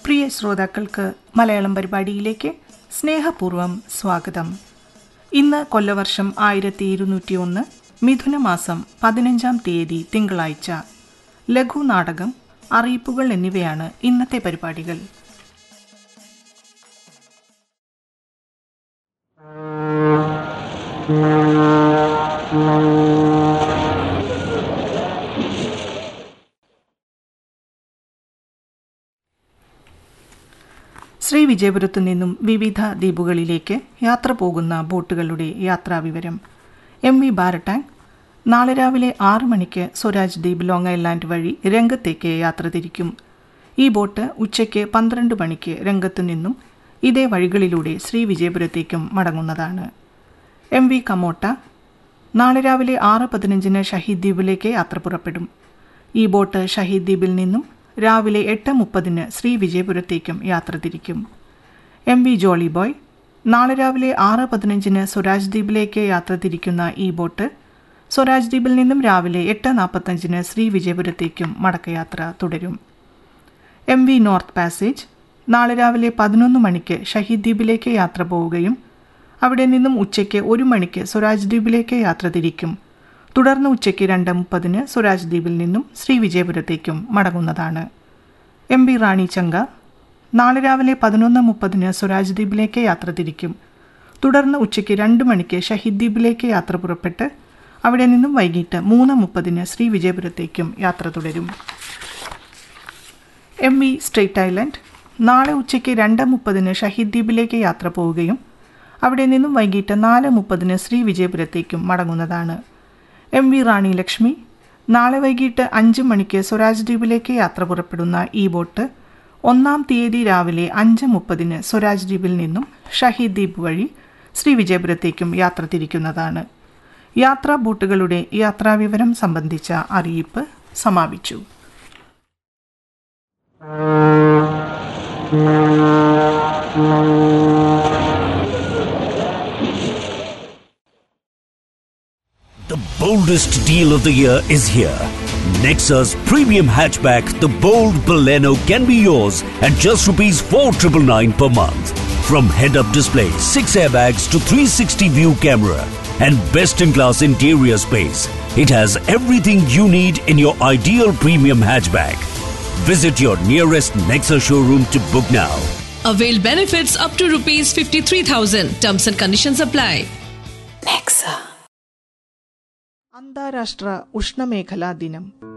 പ്രിയ ശ്രോതാക്കൾക്ക് മലയാളം പരിപാടിയിലേക്ക് സ്നേഹപൂർവ്വം സ്വാഗതം ഇന്ന് കൊല്ലവർഷം ആയിരത്തി ഇരുന്നൂറ്റി ഒന്ന് മിഥുനമാസം പതിനഞ്ചാം തീയതി തിങ്കളാഴ്ച ലഘു നാടകം അറിയിപ്പുകൾ എന്നിവയാണ് ഇന്നത്തെ പരിപാടികൾ ശ്രീ വിജയപുരത്തു നിന്നും വിവിധ ദ്വീപുകളിലേക്ക് യാത്ര പോകുന്ന ബോട്ടുകളുടെ യാത്രാവിവരം എം വി ബാരട്ടാങ് നാളെ രാവിലെ ആറ് മണിക്ക് സ്വരാജ് ദ്വീപ് ലോങ് ഐലാൻഡ് വഴി രംഗത്തേക്ക് യാത്ര തിരിക്കും ഈ ബോട്ട് ഉച്ചയ്ക്ക് പന്ത്രണ്ട് മണിക്ക് രംഗത്തു നിന്നും ഇതേ വഴികളിലൂടെ ശ്രീ വിജയപുരത്തേക്കും മടങ്ങുന്നതാണ് എം വി കമോട്ട നാളെ രാവിലെ ആറ് പതിനഞ്ചിന് ഷഹീദ് ദ്വീപിലേക്ക് യാത്ര പുറപ്പെടും ഈ ബോട്ട് ഷഹീദ് ദ്വീപിൽ നിന്നും രാവിലെ എട്ട് മുപ്പതിന് ശ്രീ വിജയപുരത്തേക്കും യാത്ര തിരിക്കും എം വി ജോളി ബോയ് നാളെ രാവിലെ ആറ് പതിനഞ്ചിന് സ്വരാജ് ദ്വീപിലേക്ക് യാത്ര തിരിക്കുന്ന ഈ ബോട്ട് സ്വരാജ് ദ്വീപിൽ നിന്നും രാവിലെ എട്ട് നാൽപ്പത്തഞ്ചിന് ശ്രീ വിജയപുരത്തേക്കും മടക്കയാത്ര തുടരും എം വി നോർത്ത് പാസേജ് നാളെ രാവിലെ പതിനൊന്ന് മണിക്ക് ഷഹീദ് ദ്വീപിലേക്ക് യാത്ര പോവുകയും അവിടെ നിന്നും ഉച്ചയ്ക്ക് ഒരു മണിക്ക് സ്വരാജ് ദ്വീപിലേക്ക് യാത്ര തിരിക്കും തുടർന്ന് ഉച്ചയ്ക്ക് രണ്ട് മുപ്പതിന് സ്വരാജ് ദ്വീപിൽ നിന്നും ശ്രീ വിജയപുരത്തേക്കും മടങ്ങുന്നതാണ് എം ബി റാണി ചങ്ക നാളെ രാവിലെ പതിനൊന്ന് മുപ്പതിന് സ്വരാജ് ദ്വീപിലേക്ക് യാത്ര തിരിക്കും തുടർന്ന് ഉച്ചയ്ക്ക് രണ്ട് മണിക്ക് ഷഹീദ് ദ്വീപിലേക്ക് യാത്ര പുറപ്പെട്ട് അവിടെ നിന്നും വൈകിട്ട് മൂന്ന് മുപ്പതിന് ശ്രീ വിജയപുരത്തേക്കും യാത്ര തുടരും എം വി സ്ട്രേറ്റ് ഐലൻഡ് നാളെ ഉച്ചയ്ക്ക് രണ്ട് മുപ്പതിന് ഷഹീദ് ദ്വീപിലേക്ക് യാത്ര പോവുകയും അവിടെ നിന്നും വൈകിട്ട് നാല് മുപ്പതിന് ശ്രീ വിജയപുരത്തേക്കും മടങ്ങുന്നതാണ് എം വി റാണി ലക്ഷ്മി നാളെ വൈകിട്ട് അഞ്ച് മണിക്ക് സ്വരാജ് ദ്വീപിലേക്ക് യാത്ര പുറപ്പെടുന്ന ഈ ബോട്ട് ഒന്നാം തീയതി രാവിലെ അഞ്ച് മുപ്പതിന് സ്വരാജ് ദ്വീപിൽ നിന്നും ഷഹീദ് ദ്വീപ് വഴി ശ്രീ വിജയപുരത്തേക്കും യാത്ര തിരിക്കുന്നതാണ് യാത്രാ ബോട്ടുകളുടെ യാത്രാവിവരം സംബന്ധിച്ച അറിയിപ്പ് സമാപിച്ചു The boldest deal of the year is here. Nexa's premium hatchback, the bold Baleno, can be yours at just rupees 4999 per month. From head-up display, 6 airbags to 360 view camera and best-in-class interior space, it has everything you need in your ideal premium hatchback. Visit your nearest Nexa showroom to book now. Avail benefits up to rupees 53,000. Terms and conditions apply. അന്താരാഷ്ട്ര ഉഷ്ണമേഖലാ ദിനം